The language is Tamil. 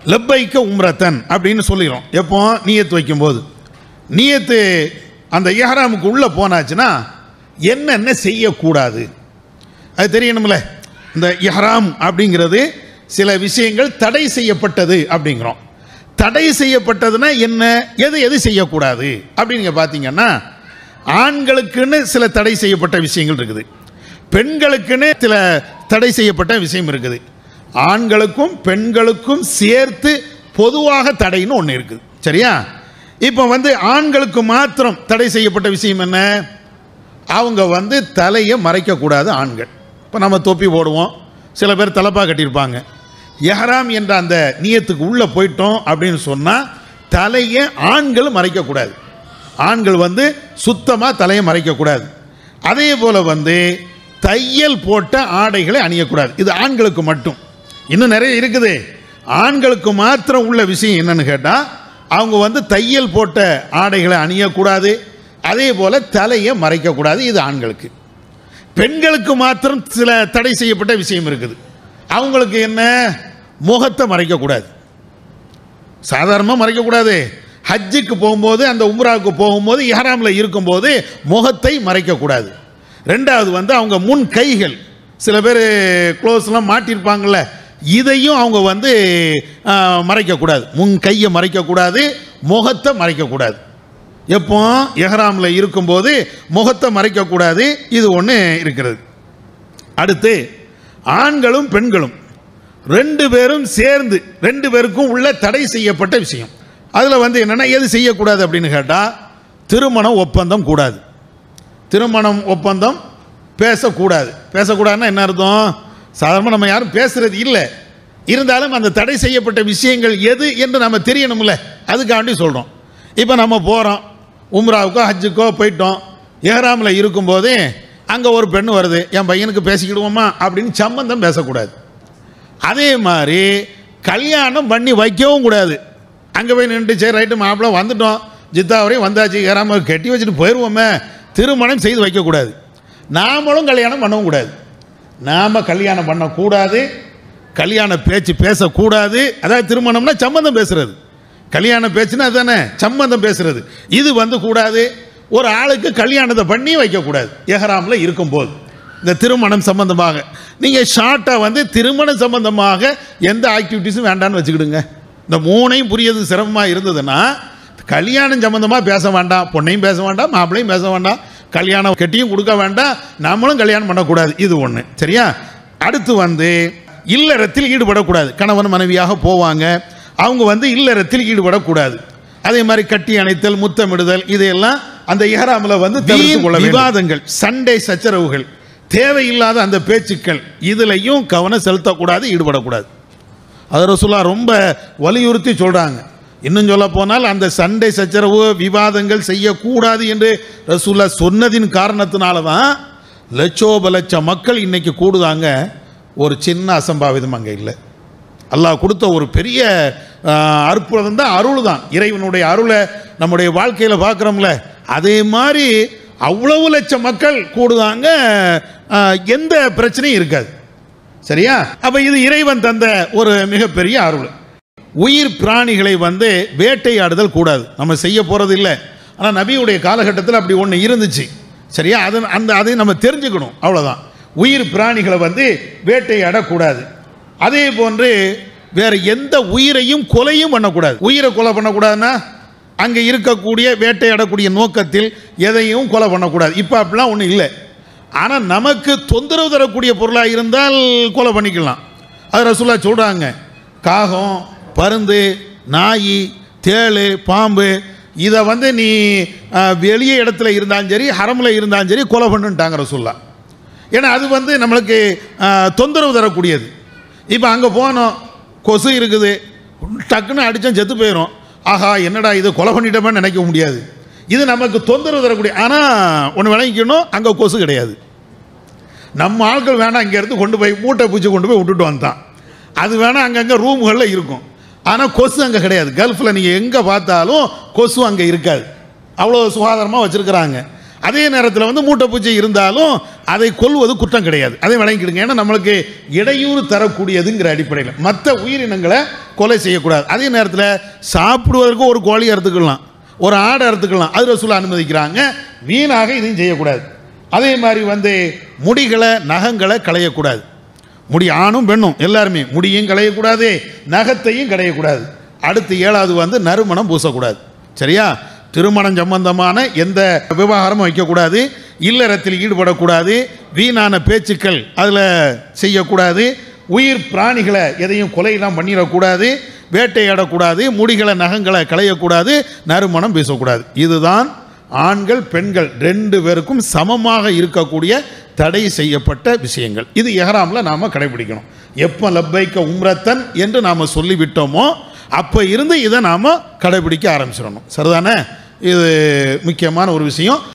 லப்பைக்க உம்ரத்தன் அப்படின்னு சொல்லிடும் எப்போ நீயத்து வைக்கும்போது நீயத்து அந்த இஹ்ராமுக்கு உள்ளே போனாச்சுன்னா என்னென்ன செய்யக்கூடாது அது தெரியணும்ல இந்த இஹ்ராம் அப்படிங்கிறது சில விஷயங்கள் தடை செய்யப்பட்டது அப்படிங்கிறோம் தடை செய்யப்பட்டதுன்னா என்ன எது எது செய்யக்கூடாது அப்படின்னு நீங்க பார்த்தீங்கன்னா ஆண்களுக்குன்னு சில தடை செய்யப்பட்ட விஷயங்கள் இருக்குது பெண்களுக்குன்னு சில தடை செய்யப்பட்ட விஷயம் இருக்குது ஆண்களுக்கும் பெண்களுக்கும் சேர்த்து பொதுவாக தடைன்னு ஒன்று இருக்குது சரியா இப்போ வந்து ஆண்களுக்கு மாத்திரம் தடை செய்யப்பட்ட விஷயம் என்ன அவங்க வந்து தலையை மறைக்கக்கூடாது ஆண்கள் இப்போ நம்ம தொப்பி போடுவோம் சில பேர் தலப்பா கட்டியிருப்பாங்க எஹராம் என்ற அந்த நியத்துக்கு உள்ளே போயிட்டோம் அப்படின்னு சொன்னால் தலையை ஆண்கள் மறைக்கக்கூடாது ஆண்கள் வந்து சுத்தமாக தலையை மறைக்கக்கூடாது அதே போல் வந்து தையல் போட்ட ஆடைகளை அணியக்கூடாது இது ஆண்களுக்கு மட்டும் இன்னும் நிறைய இருக்குது ஆண்களுக்கு மாத்திரம் உள்ள விஷயம் என்னன்னு கேட்டால் அவங்க வந்து தையல் போட்ட ஆடைகளை அணியக்கூடாது அதே போல் தலையை மறைக்கக்கூடாது இது ஆண்களுக்கு பெண்களுக்கு மாத்திரம் சில தடை செய்யப்பட்ட விஷயம் இருக்குது அவங்களுக்கு என்ன முகத்தை மறைக்கக்கூடாது சாதாரணமாக மறைக்கக்கூடாது ஹஜ்ஜுக்கு போகும்போது அந்த உம்ராவுக்கு போகும்போது இஹராமில் இருக்கும்போது முகத்தை மறைக்கக்கூடாது ரெண்டாவது வந்து அவங்க முன் கைகள் சில பேர் க்ளோஸ்லாம் மாட்டியிருப்பாங்கள்ல இதையும் அவங்க வந்து ஆ, மறைக்கக்கூடாது முன் கையை மறைக்கக்கூடாது முகத்தை மறைக்கக்கூடாது எப்போ எஹ்ராமில் இருக்கும்போது முகத்தை மறைக்கக்கூடாது இது ஒன்று இருக்கிறது அடுத்து ஆண்களும் பெண்களும் ரெண்டு பேரும் சேர்ந்து ரெண்டு பேருக்கும் உள்ள தடை செய்யப்பட்ட விஷயம் அதில் வந்து என்னென்னா எது செய்யக்கூடாது அப்படின்னு கேட்டால் திருமண ஒப்பந்தம் கூடாது திருமணம் ஒப்பந்தம் பேசக்கூடாது பேசக்கூடாதுன்னா என்ன அர்த்தம் சாதாரணமாக நம்ம யாரும் பேசுறது இல்லை இருந்தாலும் அந்த தடை செய்யப்பட்ட விஷயங்கள் எது என்று நம்ம தெரியணும்ல அதுக்காண்டி சொல்கிறோம் இப்போ நம்ம போகிறோம் உம்ராவுக்கோ ஹஜ்ஜுக்கோ போயிட்டோம் ஏறாமில் இருக்கும்போதே அங்கே ஒரு பெண் வருது என் பையனுக்கு பேசிக்கிடுவோமா அப்படின்னு சம்பந்தம் பேசக்கூடாது அதே மாதிரி கல்யாணம் பண்ணி வைக்கவும் கூடாது அங்கே போய் நின்று சரி ரைட்டு மாப்பிள்ளை வந்துட்டோம் ஜித்தா வரையும் வந்தாச்சு ஏறாமல் கட்டி வச்சுட்டு போயிடுவோமே திருமணம் செய்து வைக்கக்கூடாது நாமளும் கல்யாணம் பண்ணவும் கூடாது நாம் கல்யாணம் பண்ணக்கூடாது கல்யாண பேச்சு பேசக்கூடாது அதாவது திருமணம்னா சம்மந்தம் பேசுறது கல்யாண பேச்சுன்னா அதுதானே சம்மந்தம் பேசுறது இது வந்து கூடாது ஒரு ஆளுக்கு கல்யாணத்தை பண்ணி வைக்கக்கூடாது எஹராமில் இருக்கும்போது இந்த திருமணம் சம்பந்தமாக நீங்கள் ஷார்ட்டாக வந்து திருமணம் சம்பந்தமாக எந்த ஆக்டிவிட்டீஸும் வேண்டாம்னு வச்சுக்கிடுங்க இந்த மூணையும் புரியது சிரமமாக இருந்ததுன்னா கல்யாணம் சம்பந்தமாக பேச வேண்டாம் பொண்ணையும் பேச வேண்டாம் மாப்பிளையும் பேச வேண்டாம் கல்யாணம் கட்டியும் கொடுக்க வேண்டாம் நம்மளும் கல்யாணம் பண்ணக்கூடாது இது ஒன்று சரியா அடுத்து வந்து இல்லறத்தில் ஈடுபடக்கூடாது கணவன் மனைவியாக போவாங்க அவங்க வந்து இல்லறத்தில் ஈடுபடக்கூடாது அதே மாதிரி கட்டி அணைத்தல் முத்தமிடுதல் இதையெல்லாம் அந்த இஹராமில் வந்து தவிர்த்துக் கொள்ள வேண்டும். விவாதங்கள் சண்டை சச்சரவுகள் தேவையில்லாத அந்த பேச்சுக்கள் இதுலையும் கவனம் செலுத்தக்கூடாது ஈடுபடக்கூடாது அது ரசூலா ரொம்ப வலியுறுத்தி சொல்றாங்க இன்னும் சொல்ல போனால் அந்த சண்டை சச்சரவு விவாதங்கள் செய்யக்கூடாது என்று ரசூலா சொன்னதின் காரணத்தினால தான் லட்சோப லட்ச மக்கள் இன்னைக்கு கூடுதாங்க ஒரு சின்ன அசம்பாவிதம் அங்கே இல்லை அல்லாஹ் கொடுத்த ஒரு பெரிய ஆஹ், அற்புதம் தான் அருள் தான் இறைவனுடைய அருளை நம்முடைய வாழ்க்கையில் பார்க்குறோம்ல அதே மாதிரி அவ்வளவு லட்சம் மக்கள் கூடுதாங்க ஆஹ், எந்த பிரச்சனையும் இருக்காது சரியா அப்ப இது இறைவன் தந்த ஒரு மிகப்பெரிய அருள் உயிர் பிராணிகளை வந்து வேட்டையாடுதல் கூடாது நம்ம செய்ய போறது இல்லை ஆனால் நபியுடைய காலகட்டத்தில் அப்படி ஒன்று இருந்துச்சு சரியா அது அந்த அதை நம்ம தெரிஞ்சுக்கணும் அவ்வளோதான் உயிர் பிராணிகளை வந்து வேட்டையாடக்கூடாது அதே போன்று வேற எந்த உயிரையும் கொலையும் பண்ணக்கூடாது உயிரை கொலை பண்ணக்கூடாதுன்னா அங்கே இருக்கக்கூடிய வேட்டையாடக்கூடிய நோக்கத்தில் எதையும் கொலை பண்ணக்கூடாது இப்போ அப்படிலாம் ஒன்றும் இல்லை ஆனால் நமக்கு தொந்தரவு தரக்கூடிய பொருளாக இருந்தால் கொலை பண்ணிக்கலாம் அது ரசூலா சொல்கிறாங்க காகம் பருந்து நாய் தேள் பாம்பு இதை வந்து நீ அஹ், வெளியே இடத்துல இருந்தாலும் சரி ஹரமில் இருந்தாலும் சரி கொலை பண்ணுன்ட்டாங்க ரசூல்லா ஏன்னா அது வந்து நம்மளுக்கு அஹ், தொந்தரவு தரக்கூடியது இப்போ அங்கே போனோம் கொசு இருக்குது டக்குன்னு அடித்தோம் செத்து போயிடும் ஆஹா என்னடா இது கொலை பண்ணிட்டோமே நினைக்க முடியாது இது நமக்கு தொந்தரவு தரக்கூடிய ஆனால் ஒன்று விளங்கிக்கணும் அங்கே கொசு கிடையாது நம்ம ஆட்கள் வேணாம் இங்கேருந்து கொண்டு போய் மூட்டை பூச்சி கொண்டு போய் விட்டுட்டு வந்தான் அது வேணால் அங்கங்கே ரூம்களில் இருக்கும் ஆனால் கொசு அங்கே கிடையாது கல்ஃபில் நீங்கள் எங்கே பார்த்தாலும் கொசு அங்கே இருக்காது அவ்வளோ சுகாதாரமாக வச்சுருக்கிறாங்க அதே நேரத்தில் வந்து மூட்டை பூச்சி இருந்தாலும் அதை கொல்வது குற்றம் கிடையாது அதை விளங்கிக்கிடுங்க ஏன்னா நம்மளுக்கு இடையூறு தரக்கூடியதுங்கிற அடிப்படையில் மற்ற உயிரினங்களை கொலை செய்யக்கூடாது அதே நேரத்தில் சாப்பிடுவதற்கு ஒரு கோழி அறுத்துக்கலாம் ஒரு ஆடை அறுத்துக்கலாம் அது ரசூல் அனுமதிக்கிறாங்க வீணாக இதையும் செய்யக்கூடாது அதே மாதிரி வந்து முடிகளை நகங்களை களையக்கூடாது முடி ஆணும் பெண்ணும் எல்லாருமே முடியும் களையக்கூடாது நகத்தையும் களையக்கூடாது அடுத்து ஏழாவது வந்து நறுமணம் பூசக்கூடாது சரியா திருமணம் சம்பந்தமான எந்த விவகாரமும் வைக்கக்கூடாது இல்லறத்தில் ஈடுபடக்கூடாது வீணான பேச்சுக்கள் அதில் செய்யக்கூடாது உயிர் பிராணிகளை எதையும் கொலையெல்லாம் பண்ணிடக்கூடாது வேட்டையாடக்கூடாது முடிகளை நகங்களை களையக்கூடாது நறுமணம் பேசக்கூடாது இதுதான் ஆண்கள் பெண்கள் ரெண்டு பேருக்கும் சமமாக இருக்கக்கூடிய தடை செய்யப்பட்ட விஷயங்கள் இது எஹராமில் நாம் கடைபிடிக்கணும் எப்போ லப்பைக்க உம்ரத்தன் என்று நாம் சொல்லிவிட்டோமோ அப்போ இருந்து இதை நாம் கடைபிடிக்க ஆரம்பிச்சிடணும் சரிதானே இது முக்கியமான ஒரு விஷயம்